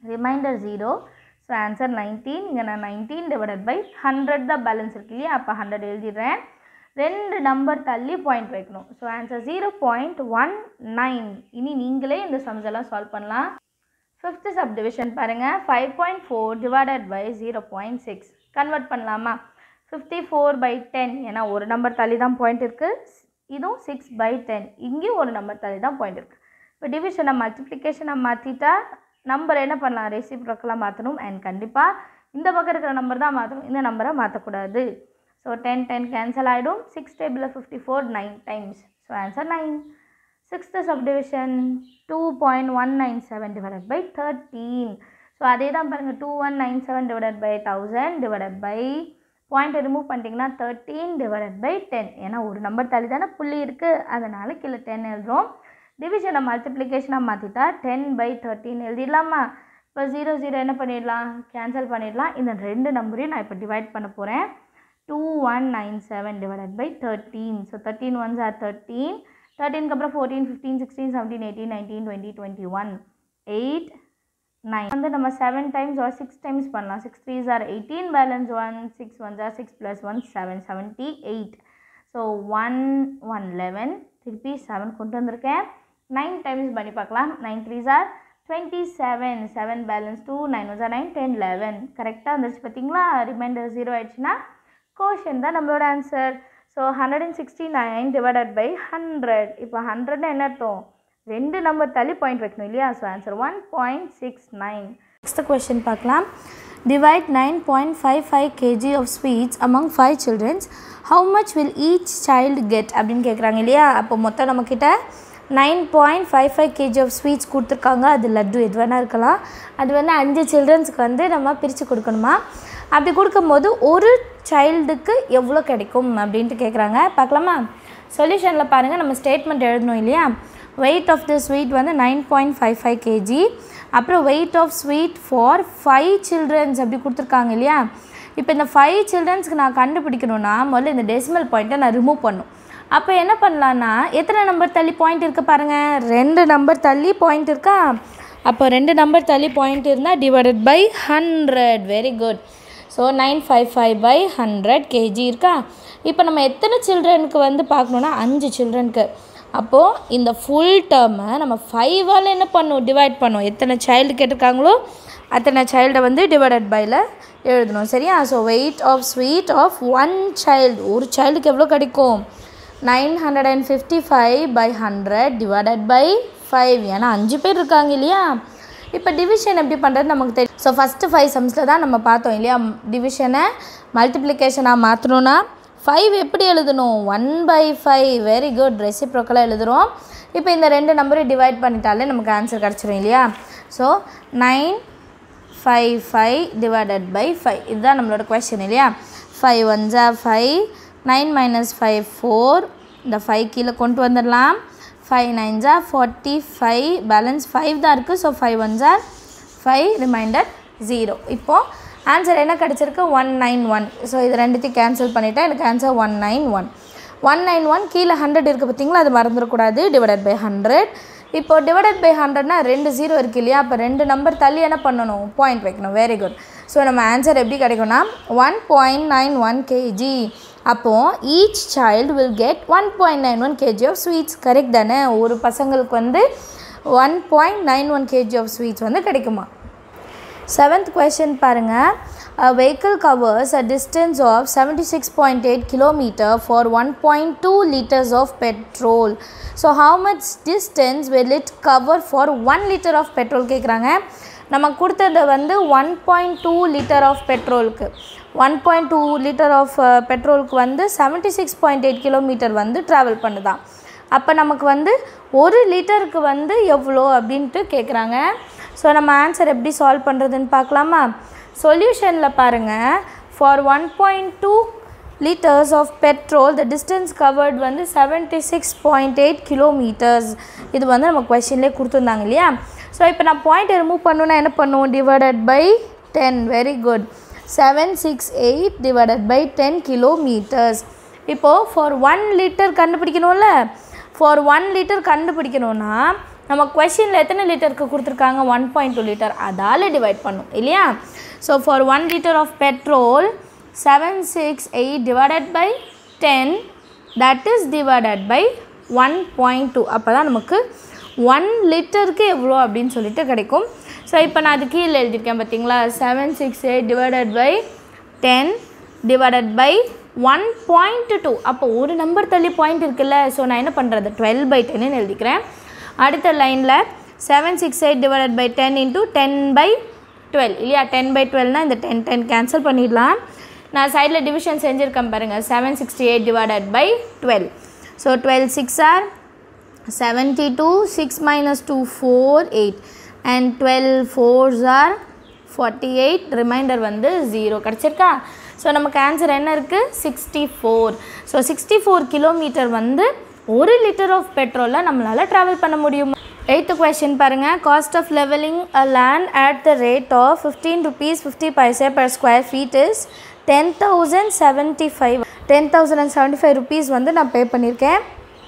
remainder zero so answer nineteen இங்கே நான் nineteen divided by hundred தான் balance இருக்கு இல்லையா அப்போ ஹண்ட்ரட் எழுதிடுறேன் ரெண்டு நம்பர் தள்ளி பாயிண்ட் வைக்கணும் so answer zero point one nine இனி நீங்களே இந்த சம்ஸ் எல்லாம் சால்வ் பண்ணலாம் ஃபிஃப்த்து சப்டிவிஷன் பாருங்கள் five point four divided by zero point six convert பண்ணலாமா ஃபிஃப்டி ஃபோர் பை டென் ஏன்னா ஒரு நம்பர் தள்ளி தான் பாயிண்ட் இருக்குது இதுவும் சிக்ஸ் பை டென் இங்கேயும் ஒரு நம்பர் தள்ளி தான் பாயிண்ட் இருக்குது இப்போ டிவிஷனை மல்டிப்ளிகேஷனை மாற்றிட்டா நம்பர் என்ன பண்ணலாம் ரெசிப்ரோக்கெலாம் மாற்றணும் அண்ட் கண்டிப்பாக இந்த பக்கம் இருக்கிற நம்பர் தான் மாற்றணும் இந்த நம்பரை மாற்றக்கூடாது ஸோ டென் டென் கேன்சல் ஆகிடும் சிக்ஸ் டேபிளில் fifty four nine times so answer nine sixth subdivision two point one nine seven divided by thirteen so அதே தான் பாருங்கள் two one nine seven divided by thousand divided by பாயிண்ட்டை remove பண்ணிட்டீங்கன்னா thirteen divided by ten ஏன்னா ஒரு number தள்ளி தானே புள்ளி இருக்குது அதனால் கீழே டென் எழுதுறோம் டிவிஷனை மல்டிப்ளிகேஷனாக மாற்றிட்டா டென் பை தேர்ட்டின் எழுதிடலாமா இப்போ ஜீரோ ஜீரோ என்ன பண்ணிடலாம் கேன்சல் பண்ணிடலாம் இந்த ரெண்டு நம்பரையும் நான் இப்போ டிவைட் பண்ண போகிறேன் two one nine seven divided by thirteen so thirteen ones are thirteen தேர்ட்டீனுக்கு அப்புறம் fourteen fifteen sixteen seventeen eighteen nineteen twenty twenty one eight nine வந்து நம்ம seven times are six times பண்ணலாம் six threes are eighteen balance one six ones are six plus one seven seventy eight so one one eleven திருப்பி seven கொண்டு வந்திருக்கேன் nine times பண்ணி பார்க்கலாம் nine threes are twenty seven seven balance two nine ones are nine ten eleven கரெக்டாக வந்துருச்சு பார்த்தீங்களா remainder zero ஆயிடுச்சுன்னா quotient தான் நம்மளோட answer so hundred and sixty nine divided by hundred இப்போ ஹண்ட்ரட்னா என்ன அர்த்தம் ரெண்டு நம்பர் தள்ளி பாயிண்ட் வைக்கணும் இல்லையா so answer one point six nine next question பார்க்கலாம் divide nine point five five KG of sweets among five childrens how much will each child get அப்படின்னு கேட்குறாங்க இல்லையா அப்போ மொத்தம் நம்மக்கிட்ட nine point five five KG of sweets கொடுத்துருக்காங்க அது லட்டு எது வேணால் இருக்கலாம் அது வந்து அஞ்சு சில்ட்ரன்ஸ்க்கு வந்து நம்ம பிரித்து கொடுக்கணுமா அப்படி கொடுக்கும்போது ஒரு சைல்டுக்கு எவ்வளோ கிடைக்கும் அப்படின்ட்டு கேட்குறாங்க பார்க்கலாமா சொல்யூஷனில் பாருங்கள் நம்ம ஸ்டேட்மெண்ட் எழுதணும் இல்லையா வெயிட் ஆஃப் த ஸ்வீட் வந்து nine point five five KG அப்புறம் weight of sweet for five childrens அப்படி கொடுத்துருக்காங்க இல்லையா இப்போ இந்த ஃபைவ் சில்ட்ரன்ஸ்க்கு நான் கண்டுபிடிக்கணும்னா முதல்ல இந்த டெசிமல் பாயிண்ட்டை நான் ரிமூவ் பண்ணும் அப்போ என்ன பண்ணலான்னா எத்தனை நம்பர் தள்ளி பாயிண்ட் இருக்குது பாருங்கள் ரெண்டு நம்பர் தள்ளி பாயிண்ட் இருக்கா அப்போ ரெண்டு நம்பர் தள்ளி பாயிண்ட் இருந்தால் divided by hundred very good so nine five five by hundred KG இருக்கா இப்போ நம்ம எத்தனை சில்ட்ரனுக்கு வந்து பார்க்கணுன்னா அஞ்சு சில்ட்ரனுக்கு அப்போது இந்த ஃபுல் டேர்மை நம்ம ஃபைவால் என்ன பண்ணும் டிவைட் பண்ணும் எத்தனை சைல்டு கேட்டிருக்காங்களோ அத்தனை சைல்டை வந்து டிவைடட் பையில் எழுதணும் சரியா so weight of sweet of one child ஒரு சைல்டுக்கு எவ்வளோ கிடைக்கும் nine hundred and fifty five by hundred divided by five ஏன்னா அஞ்சு பேர் இருக்காங்க இல்லையா இப்போ டிவிஷன் எப்படி பண்ணுறது நமக்கு தெரியும் ஸோ ஃபஸ்ட்டு ஃபைவ் சம்ஸில் தான் நம்ம பார்த்தோம் இல்லையா டிவிஷனை மல்டிப்ளிகேஷனாக மாற்றணுன்னா ஃபைவ் எப்படி எழுதணும் one by five very good ரெசிப்ரோக்கலாக எழுதுகிறோம் இப்போ இந்த ரெண்டு நம்பரையும் டிவைட் பண்ணிட்டாலே நமக்கு ஆன்சர் கிடச்சிரும் இல்லையா so nine five five divided by five இதுதான் நம்மளோட கொஷின் இல்லையா ஃபைவ் ஒன்ஸா five nine minus five four இந்த ஃபைவ் கீழே கொண்டு வந்துடலாம் ஃபைவ் நைன்ஸா ஃபார்ட்டி ஃபைவ் பேலன்ஸ் ஃபைவ் தான் இருக்குது ஸோ ஃபைவ் ஒன்ஸா ஃபைவ் ரிமைண்டர் ஜீரோ இப்போது ஆன்சர் என்ன கிடச்சிருக்கு ஒன் நைன் ஒன் ஸோ இது ரெண்டுத்தையும் கேன்சல் பண்ணிவிட்டேன் எனக்கு answer one nine one one nine one கீழே ஹண்ட்ரட் இருக்குது பார்த்தீங்களா அது மறந்துடக்கூடாது டிவைடட் பை ஹண்ட்ரட் இப்போ டிவைடட் பை ஹண்ட்ரட்னா ரெண்டு ஜீரோ இருக்குது இல்லையா அப்போ ரெண்டு நம்பர் தள்ளி என்ன பண்ணணும் பாயிண்ட் வைக்கணும் வெரி குட் ஸோ நம்ம ஆன்சர் எப்படி கிடைக்கும்னா one point nine one kg அப்போது each child will get one point nine one kg of sweets correct தானே ஒரு பசங்களுக்கு வந்து one point nine one kg of sweets வந்து கிடைக்குமா செவன்த் கொஷின் பாருங்கள் a vehicle covers a distance of 76.8 kilometer for 1.2 liters of petrol so how much distance will it cover for 1 liter of petrol கேட்குறாங்க நம்ம கொடுத்தது வந்து one point two litre of பெட்ரோலுக்கு one point two litre of பெட்ரோலுக்கு வந்து seventy six point eight kilometre வந்து travel பண்ணுதான் அப்போ நமக்கு வந்து ஒரு லிட்டருக்கு வந்து எவ்வளோ அப்படின்ட்டு கேட்குறாங்க ஸோ நம்ம ஆன்சர் எப்படி சால்வ் பண்ணுறதுன்னு பார்க்கலாமா சொல்யூஷனில் பாருங்கள் for one point two litres of petrol the distance covered வந்து seventy six point eight kilometres இது வந்து நம்ம கொஷின்லேயே கொடுத்துருந்தாங்க இல்லையா ஸோ இப்போ நான் பாயிண்ட்டை ரிமூவ் பண்ணணுன்னா என்ன பண்ணுவோம் divided by ten very good seven six eight divided by ten kilometres இப்போது ஃபார் ஒன் லிட்டர் கண்டுபிடிக்கணும்ல ஃபார் ஒன் லிட்டர் கண்டுபிடிக்கணும்னா நம்ம கொஷினில் எத்தனை லிட்டருக்கு கொடுத்துருக்காங்க ஒன் பாயிண்ட் டூ லிட்டர் அதால் டிவைட் பண்ணும் இல்லையா so for one litre of petrol seven six eight divided by ten that is divided by one point two அப்போ தான் நமக்கு ஒன் லிட்டருக்கு எவ்வளோ அப்படின்னு சொல்லிட்டு கிடைக்கும் ஸோ இப்போ நான் அது கீழே எழுதியிருக்கேன் பார்த்தீங்களா seven six eight divided by ten divided by one point two அப்போ ஒரு நம்பர் தள்ளி பாயிண்ட் இருக்குல்ல ஸோ நான் என்ன பண்ணுறது டுவெல் பை டென்னு எழுதிக்கிறேன் அடுத்த லைனில் seven six eight divided by ten into ten by twelve இல்லையா டென் பை டுவெல்னால் இந்த டென் டென் கேன்சல் பண்ணிடலாம் நான் சைடில் டிவிஷன் செஞ்சுருக்கேன் பாருங்கள் seven sixty eight divided by twelve so twelve six are seventy two six minus two four eight and twelve fours are forty eight remainder வந்து zero கிடச்சிருக்கா so நமக்கு ஆன்சர் என்ன இருக்குது sixty four so sixty four kilometre வந்து ஒரு litre of பெட்ரோலில் நம்மளால் travel பண்ண முடியும் எயித்து கொஷின் பாருங்கள் cost of levelling a land at the rate of fifteen rupees fifty paise per square feet is ten thousand seventy five ten thousand and seventy five rupees வந்து நான் pay பண்ணியிருக்கேன்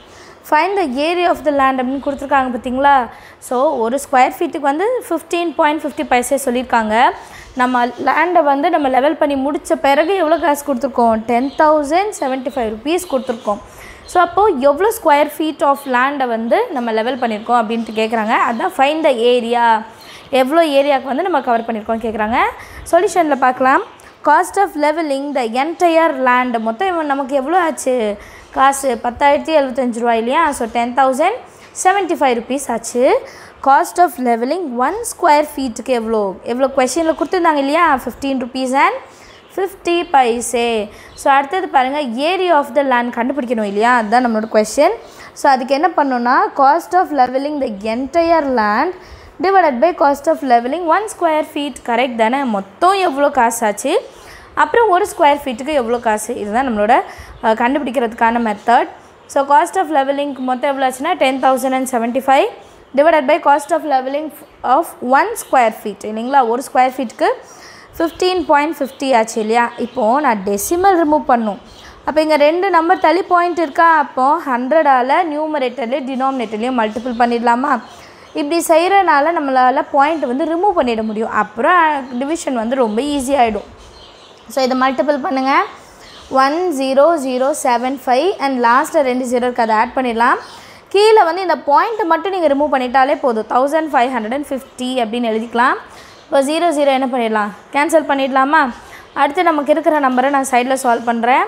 find the area of the land அப்படின்னு கொடுத்துருக்காங்க பார்த்தீங்களா so ஒரு square ஃபீட்டுக்கு வந்து fifteen point fifty paise சொல்லியிருக்காங்க நம்ம லேண்டை வந்து நம்ம லெவல் பண்ணி முடித்த பிறகு எவ்வளோ காசு கொடுத்துருக்கோம் ten thousand seventy five rupees கொடுத்துருக்கோம் ஸோ அப்போது எவ்வளோ ஸ்கொயர் ஃபீட் ஆஃப் லேண்டை வந்து நம்ம லெவல் பண்ணியிருக்கோம் அப்படின்ட்டு கேட்குறாங்க அதுதான் ஃபைன் த ஏரியா எவ்வளோ ஏரியாவுக்கு வந்து நம்ம கவர் பண்ணியிருக்கோம் கேட்குறாங்க சொல்யூஷனில் பார்க்கலாம் cost of levelling the entire land மொத்தம் இவன் நமக்கு எவ்வளோ ஆச்சு காசு பத்தாயிரத்தி எழுபத்தஞ்சு ரூபா இல்லையா so ten thousand seventy five rupees ஆச்சு cost of levelling one square ஃபீட்டுக்கு எவ்வளோ எவ்வளோ கொஷினில் கொடுத்துருந்தாங்க இல்லையா fifteen rupees and fifty paise so அடுத்தது பாருங்கள் ஏரியா ஆஃப் த லேண்ட் கண்டுபிடிக்கணும் இல்லையா அதுதான் நம்மளோட கொஷின் ஸோ அதுக்கு என்ன பண்ணணும்னா cost of levelling the entire land divided by cost of levelling one square feet correct தானே மொத்தம் எவ்வளோ காசு ஆச்சு அப்புறம் ஒரு ஸ்கொயர் ஃபீட்டுக்கு எவ்வளோ காசு இதுதான் நம்மளோட அஹ், கண்டுபிடிக்கிறதுக்கான மெத்தட் ஸோ காஸ்ட் ஆஃப் லெவலிங்க்கு மொத்தம் எவ்வளோ ஆச்சுன்னா ten thousand and seventy five divided by cost of levelling of one square feet இல்லைங்களா ஒரு ஸ்கொயர் ஃபீட்டுக்கு ஃபிஃப்டீன் பாயிண்ட் ஃபிஃப்டி ஆச்சு இல்லையா இப்போது நான் டெசிமல் ரிமூவ் பண்ணும் அப்போ இங்கே ரெண்டு நம்பர் தள்ளி பாயிண்ட் இருக்கா அப்போது ஹண்ட்ரடால் நியூமரேட்டர்லேயும் டினாமினேட்டர்லேயும் மல்டிபிள் பண்ணிடலாமா இப்படி செய்கிறனால நம்மளால் பாயிண்ட் வந்து ரிமூவ் பண்ணிட முடியும் அப்புறம் டிவிஷன் வந்து ரொம்ப ஈஸியாகிடும் ஸோ இதை மல்டிபிள் பண்ணுங்கள் one zero zero seven five and லாஸ்ட்டில் ரெண்டு ஜீரோ இருக்குது அதை ஆட் பண்ணிடலாம் கீழே வந்து இந்த பாயிண்ட்டை மட்டும் நீங்கள் ரிமூவ் பண்ணிட்டாலே போதும் thousand five hundred and fifty அப்படின்னு எழுதிக்கலாம் இப்போ ஜீரோ ஜீரோ என்ன பண்ணிடலாம் கேன்சல் பண்ணிடலாமா அடுத்து நமக்கு இருக்கிற நம்பரை நான் சைடில் சால்வ் பண்ணுறேன்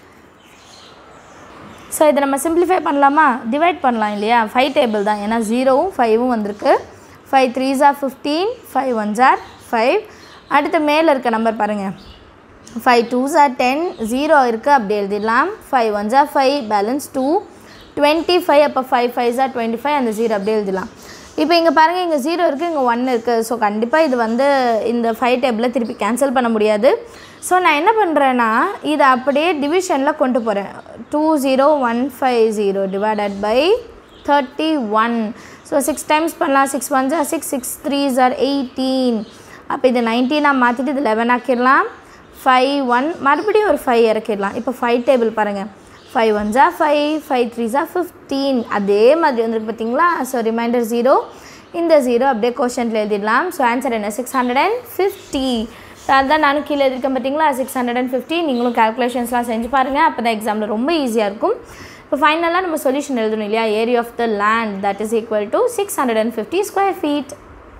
ஸோ இதை நம்ம சிம்பிளிஃபை பண்ணலாமா டிவைட் பண்ணலாம் இல்லையா ஃபைவ் டேபிள் தான் ஏன்னா ஜீரோவும் ஃபைவும் வந்திருக்கு ஃபைவ் த்ரீ ஜார் fifteen five one jar five அடுத்து மேலே இருக்க நம்பர் பாருங்கள் ஃபைவ் டூ ஜார் டென் ஜீரோ இருக்குது அப்படி எழுதிடலாம் five one jar five balance two twenty five அப்போ ஃபைவ் ஃபைவ் ஜார் டுவெண்ட்டி ஃபைவ் அந்த ஜீரோ அப்படியே எழுதிடலாம் இப்போ இங்கே பாருங்கள் இங்கே ஜீரோ இருக்குது இங்கே ஒன் இருக்குது ஸோ கண்டிப்பாக இது வந்து இந்த ஃபைவ் டேபிளில் திருப்பி கேன்சல் பண்ண முடியாது ஸோ நான் என்ன பண்ணுறேன்னா இதை அப்படியே டிவிஷனில் கொண்டு போகிறேன் two zero one five zero divided by thirty one so six times பண்ணலாம் சிக்ஸ் ஒன் ஜார் சிக்ஸ் சிக்ஸ் த்ரீ ஜார் எயிட்டீன் அப்போ இது நைன்டீனாக மாற்றிட்டு இது லெவன் ஆக்கிடலாம் ஃபைவ் ஒன் மறுபடியும் ஒரு ஃபைவ் இறக்கிடலாம் இப்போ ஃபைவ் டேபிள் பாருங்கள் ஃபைவ் ஒன் ஜா ஃபைவ் ஃபைவ் த்ரீ ஜா ஃபிஃப்டீன் அதே மாதிரி வந்துருக்கு பார்த்தீங்களா ஸோ ரிமைண்டர் ஜீரோ இந்த ஜீரோ அப்படியே கொஷனில் எழுதிடலாம் ஸோ ஆன்சர் என்ன சிக்ஸ் ஹண்ட்ரட் அண்ட் ஃபிஃப்டி அதுதான் நானும் கீழே எழுதிருக்கேன் பார்த்தீங்களா சிக்ஸ் ஹண்ட்ரட் அண்ட் ஃபிஃப்டி நீங்களும் கால்குலேஷன்ஸ்லாம் செஞ்சு பாருங்கள் அப்போ தான் எக்ஸாமில் ரொம்ப ஈஸியாக இருக்கும் இப்போ ஃபைனலாக நம்ம சொல்யூஷன் எழுதணும் இல்லையா area of the land that is equal to six hundred and fifty square feet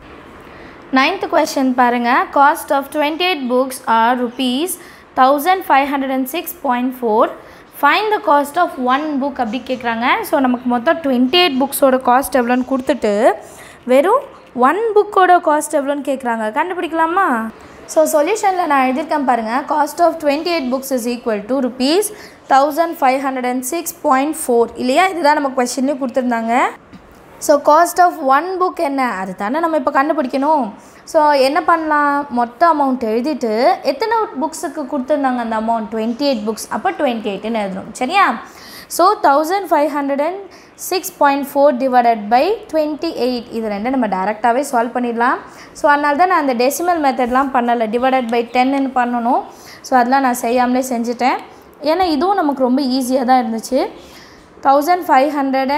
ninth question பாருங்கள் cost of twenty eight books are rupees thousand five hundred and six point four find the cost of one book அப்படி கேட்குறாங்க so நமக்கு மொத்தம் twenty eight புக்ஸோட cost எவ்வளோன்னு கொடுத்துட்டு வெறும் one புக்கோட cost எவ்வளோன்னு கேட்குறாங்க கண்டுபிடிக்கலாமா ஸோ சொல்யூஷனில் நான் எழுதியிருக்கேன் பாருங்கள் cost of twenty eight books is equal to rupees thousand five hundred and six point four இல்லையா இதுதான் நம்ம கொஸ்டின்லேயும் கொடுத்துருந்தாங்க so cost of one book என்ன அது தானே நம்ம இப்போ கண்டுபிடிக்கணும் ஸோ என்ன பண்ணலாம் மொத்த அமௌண்ட் எழுதிட்டு எத்தனை புக்ஸுக்கு கொடுத்துருந்தாங்க அந்த அமௌண்ட் டுவெண்ட்டி எயிட் புக்ஸ் அப்போ டுவெண்ட்டி எயிட்டுன்னு எழுதணும் சரியா so thousand five hundred and six point four divided by twenty eight இது ரெண்டும் நம்ம டேரெக்டாகவே சால்வ் பண்ணிடலாம் ஸோ அதனால தான் நான் அந்த டெசிமல் மெத்தட்லாம் பண்ணலை டிவைடட் பை டென்னு பண்ணணும் ஸோ அதெல்லாம் நான் செய்யாமலே செஞ்சுட்டேன் ஏன்னா இதுவும் நமக்கு ரொம்ப ஈஸியாக தான் இருந்துச்சு thousand five hundred and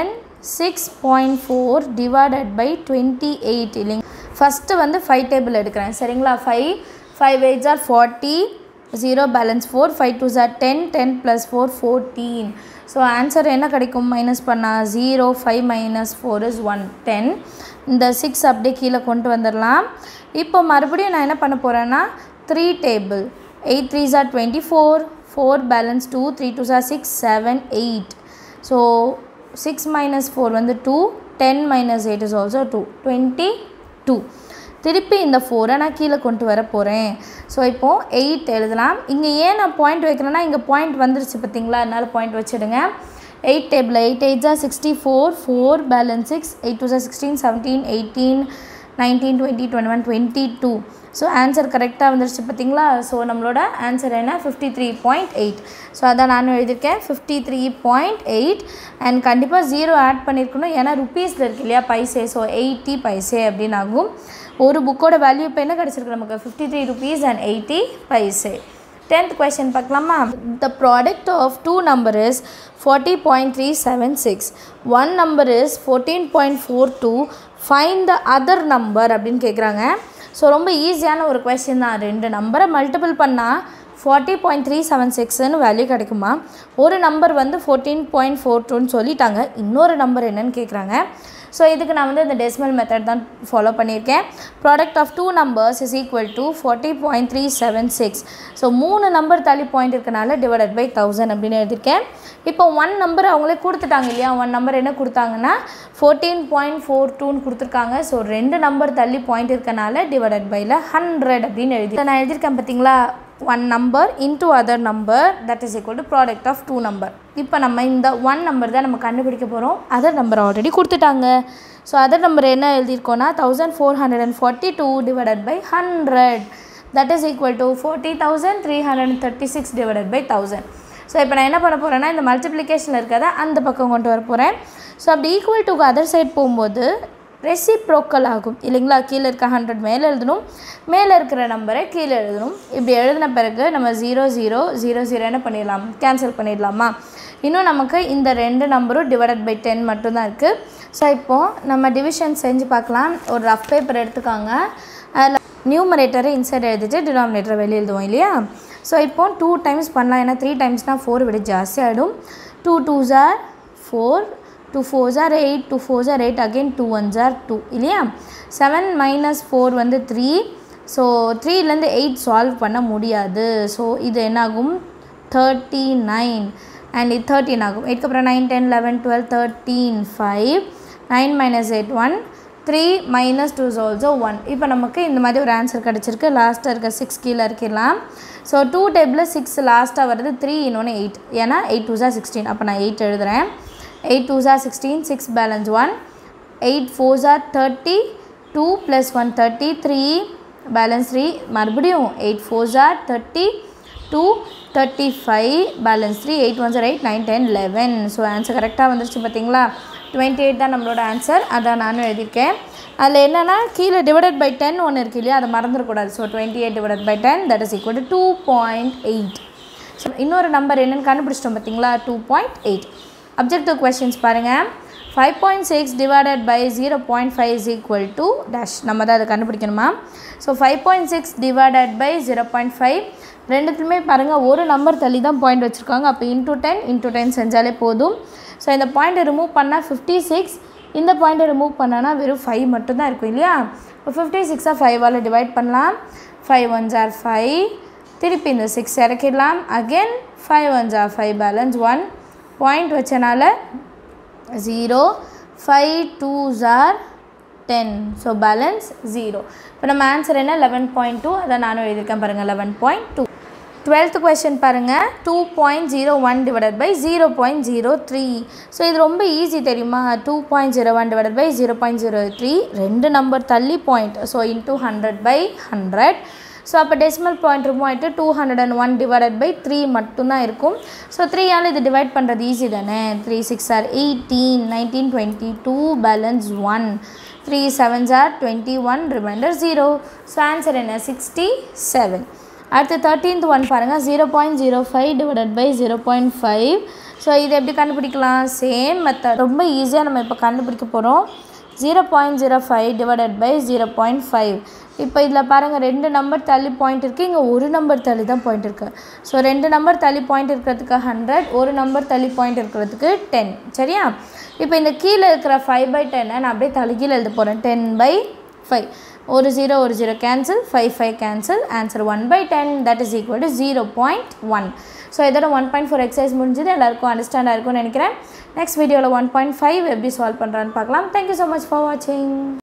six point four divided by twenty eight இல்லைங்க ஃபஸ்ட்டு வந்து ஃபைவ் டேபிள் எடுக்கிறேன் சரிங்களா five five eights are forty zero balance four five two are ten ten plus four fourteen so answer என்ன கிடைக்கும் minus பண்ணால் zero five minus four is one ten இந்த six அப்படியே கீழே கொண்டு வந்துடலாம் இப்போ மறுபடியும் நான் என்ன பண்ண போகிறேன்னா three table eight threes are twenty four four balance two three two are six seven eight so six minus four வந்து two ten minus eight is also two twenty two திருப்பி இந்த ஃபோரை நான் கீழே கொண்டு வர போகிறேன் ஸோ இப்போது எயிட் எழுதலாம் இங்கே ஏன் நான் பாயிண்ட் வைக்கிறேன்னா இங்கே பாயிண்ட் வந்துருச்சு பார்த்தீங்களா அதனால் பாயிண்ட் வச்சுடுங்க எயிட் டேபிள் எயிட் எயிட் ஜா sixty four four balance six eight two ஜா sixteen seventeen eighteen nineteen twenty twenty one twenty two so answer கரெக்டாக வந்துருச்சு பார்த்தீங்களா ஸோ நம்மளோட ஆன்சர் என்ன fifty three point eight so அதான் நானும் எழுதியிருக்கேன் fifty three point eight and கண்டிப்பாக ஜீரோ ஆட் பண்ணியிருக்கணும் ஏன்னா ருப்பீஸில் இருக்கு இல்லையா பைசே ஸோ எயிட்டி பைசே அப்படின்னு ஆகும் ஒரு புக்கோட வேல்யூ இப்போ என்ன கிடச்சிருக்கு நமக்கு fifty three rupees and eighty paise tenth question பார்க்கலாமா the product of two number is forty point three seven six one number is fourteen point four two find the other number அப்படின்னு கேட்குறாங்க ஸோ ரொம்ப ஈஸியான ஒரு கொஷின் தான் ரெண்டு நம்பரை multiple பண்ணால் ஃபார்ட்டி பாயிண்ட் த்ரீ செவன் சிக்ஸ்னு வேல்யூ கிடைக்குமா ஒரு நம்பர் வந்து ஃபோர்டீன் பாயிண்ட் ஃபோர் டூன்னு சொல்லிட்டாங்க இன்னொரு நம்பர் என்னன்னு கேட்குறாங்க ஸோ இதுக்கு நான் வந்து இந்த டெசிமல் மெத்தட் தான் ஃபாலோ பண்ணியிருக்கேன் product of two numbers is equal to forty point three seven six so மூணு நம்பர் தள்ளி பாயிண்ட் இருக்கனால டிவைடட் பை தௌசண்ட் அப்படின்னு எழுதியிருக்கேன் இப்போ ஒன் நம்பர் அவங்களே கொடுத்துட்டாங்க இல்லையா ஒன் நம்பர் என்ன கொடுத்தாங்கன்னா ஃபோர்டீன் பாயிண்ட் ஃபோர் டூன்னு கொடுத்துருக்காங்க ஸோ ரெண்டு நம்பர் தள்ளி பாயிண்ட் இருக்கனால டிவைடட் பையில் ஹண்ட்ரட் அப்படின்னு எழுதி நான் எழுதியிருக்கேன் பார்த்தீங்களா one number into other number that is equal to product of two number இப்போ நம்ம இந்த ஒன் நம்பர் தான் நம்ம கண்டுபிடிக்க போகிறோம் அதர் நம்பர் ஆல்ரெடி கொடுத்துட்டாங்க ஸோ அதர் நம்பர் என்ன எழுதியிருக்கோன்னா thousand four hundred and forty two divided by hundred that is equal to forty thousand three hundred and thirty six divided by thousand so இப்போ நான் என்ன பண்ண போகிறேன்னா இந்த மல்டிப்ளிகேஷனில் இருக்கிறத அந்த பக்கம் கொண்டு வர போகிறேன் ஸோ அப்படி ஈக்குவல் டு அதர் சைட் போகும்போது ரெசிப்ரோக்கல் ஆகும் இல்லைங்களா கீழே இருக்க ஹண்ட்ரட் மேலே எழுதணும் மேலே இருக்கிற நம்பரை கீழே எழுதணும் இப்படி எழுதின பிறகு நம்ம ஜீரோ ஜீரோ ஜீரோ ஜீரோ என்ன பண்ணிடலாம் கேன்சல் பண்ணிடலாமா இன்னும் நமக்கு இந்த ரெண்டு நம்பரும் டிவைடட் பை டென் மட்டும்தான் இருக்குது ஸோ இப்போது நம்ம டிவிஷன் செஞ்சு பார்க்கலாம் ஒரு ரஃப் பேப்பர் எடுத்துக்காங்க அதில் நியூமரேட்டரை இன்சைட் எழுதிட்டு டினாமினேட்டரை வெளியே எழுதுவோம் இல்லையா ஸோ இப்போ டூ டைம்ஸ் பண்ணலாம் ஏன்னா த்ரீ டைம்ஸ்னால் ஃபோர் விட ஜாஸ்தி ஆகிடும் டூ டூ ஜார் ஃபோர் டூ ஃபோர் ஜார் எயிட் டூ ஃபோர் ஜார் eight again two one jar two இல்லையா செவன் மைனஸ் ஃபோர் வந்து த்ரீ ஸோ த்ரீலேருந்து எயிட் சால்வ் பண்ண முடியாது ஸோ இது என்னாகும் தேர்ட்டி நைன் அண்ட் இது தேர்ட்டின் ஆகும் எயிட்க்கு அப்புறம் nine ten eleven twelve thirteen five nine minus eight one three minus two is also one இப்போ நமக்கு இந்த மாதிரி ஒரு ஆன்சர் கிடச்சிருக்கு லாஸ்ட்டாக இருக்க சிக்ஸ் கீழே இருக்கலாம் ஸோ டூ டேபிளில் சிக்ஸ் லாஸ்ட்டாக வருது த்ரீ இன்னொன்று எயிட் ஏன்னா எயிட் டூ ஜார் சிக்ஸ்டீன் அப்போ நான் எயிட் எழுதுகிறேன் எயிட் டூ ஜார் sixteen six balance one eight four ஜார் thirty two plus one thirty three balance three மறுபடியும் எயிட் ஃபோர் ஜார் thirty two thirty five balance three eight one ஜார் eight nine ten eleven so answer கரெக்டாக வந்துருச்சு பார்த்தீங்களா twenty eight தான் நம்மளோட answer அதான் நானும் எழுதியிருக்கேன் அதில் என்னென்னா கீழே டிவைடட் பை டென் ஒன்று இருக்கு இல்லையா அதை மறந்துடக்கூடாது so twenty eight divided by ten that is equal to two point eight so இன்னொரு நம்பர் என்னென்னு கண்டுபிடிச்சிட்டோம் பார்த்தீங்களா two point eight objective questions பாருங்கள் five point six divided by zero point five is equal to dash நம்ம தான் அதை கண்டுபிடிக்கணுமா so five point six divided by zero point five ரெண்டுத்துலையுமே பாருங்கள் ஒரு நம்பர் தள்ளி தான் பாயிண்ட் வச்சுருக்காங்க அப்போ இன்டூ டென் இன்டூ டென் செஞ்சாலே போதும் ஸோ இந்த பாயிண்ட்டை ரிமூவ் பண்ணால் ஃபிஃப்டி சிக்ஸ் இந்த பாயிண்ட்டை ரிமூவ் பண்ணானா வெறும் ஃபைவ் மட்டும்தான் இருக்கும் இல்லையா இப்போ ஃபிஃப்டி சிக்ஸாக ஃபைவால் டிவைட் பண்ணலாம் ஃபைவ் ஒன் ஜார் ஃபைவ் திருப்பி இந்த சிக்ஸ் இறக்கிடலாம் again five one jar five balance one point வச்சனால ஜீரோ ஃபைவ் டூ ஜார் டென் ஸோ பேலன்ஸ் ஜீரோ இப்போ நம்ம ஆன்சர் என்ன லெவன் பாயிண்ட் டூ அதை நானும் எழுதியிருக்கேன் பாருங்கள் eleven point two twelfth question பாருங்கள் two point zero one divided by zero point zero three so இது ரொம்ப ஈஸி தெரியுமா two point zero one divided by zero point zero three ரெண்டு நம்பர் தள்ளி point so into hundred by hundred so அப்போ decimal point remove ஆகிட்டு two hundred and one divided by three மட்டும்தான் இருக்கும் so த்ரீயால் இது டிவைட் பண்ணுறது ஈஸி தானே three six or eighteen nineteen twenty two balance one three sevens or twenty one remainder zero so answer என்ன sixty seven அடுத்து thirteenth one பாருங்கள் zero point zero five divided by zero point five so இது எப்படி கண்டுபிடிக்கலாம் same method ரொம்ப ஈஸியாக நம்ம இப்போ கண்டுபிடிக்க போகிறோம் zero point zero five divided by zero point five இப்போ இதில் பாருங்கள் ரெண்டு நம்பர் தள்ளி பாயிண்ட் இருக்குது இங்கே ஒரு நம்பர் தள்ளி தான் பாயிண்ட் இருக்குது ஸோ ரெண்டு நம்பர் தள்ளி பாயிண்ட் இருக்கிறதுக்கு ஹண்ட்ரட் ஒரு நம்பர் தள்ளி பாயிண்ட் இருக்கிறதுக்கு டென் சரியா இப்போ இந்த கீழே இருக்கிற ஃபைவ் பை டென்னை நான் அப்படியே தலைகீழ எழுத போகிறேன் டென் பை ஃபைவ் ஒரு ஜீரோ ஒரு zero cancel five five cancel answer one by ten that is equal to zero point one so இதோட ஒன் பாயிண்ட் ஃபோர் எக்ஸசைஸ் முடிஞ்சது எல்லாருக்கும் அண்டர்ஸ்டாண்டாக இருக்கும்னு நினைக்கிறேன் நெக்ஸ்ட் வீடியோவில் ஒன் பாயிண்ட் ஃபைவ் எப்படி சால்வ் பண்ணுறான்னு பார்க்கலாம் தேங்க்யூ ஸோ மச் ஃபார் வாட்சிங்